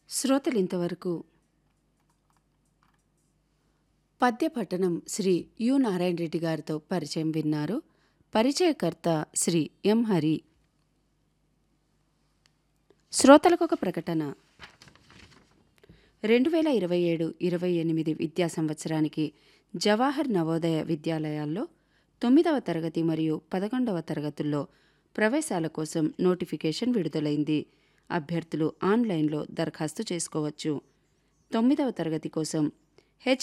శ్రోతలు ఇంతవరకు పద్య పఠనం శ్రీ యు నారాయణ రెడ్డి గారితో పరిచయం విన్నారు పరిచయకర్త శ్రీ ఎం హరి శ్రోతలకు ఒక ప్రకటన రెండు వేల ఇరవై ఏడు ఇరవై ఎనిమిది విద్యా సంవత్సరానికి జవాహర్ నవోదయ విద్యాలయాల్లో తొమ్మిదవ తరగతి మరియు పదకొండవ తరగతుల్లో ప్రవేశాల కోసం నోటిఫికేషన్ విడుదలైంది అభ్యర్థులు ఆన్లైన్లో దరఖాస్తు చేసుకోవచ్చు తొమ్మిదవ తరగతి కోసం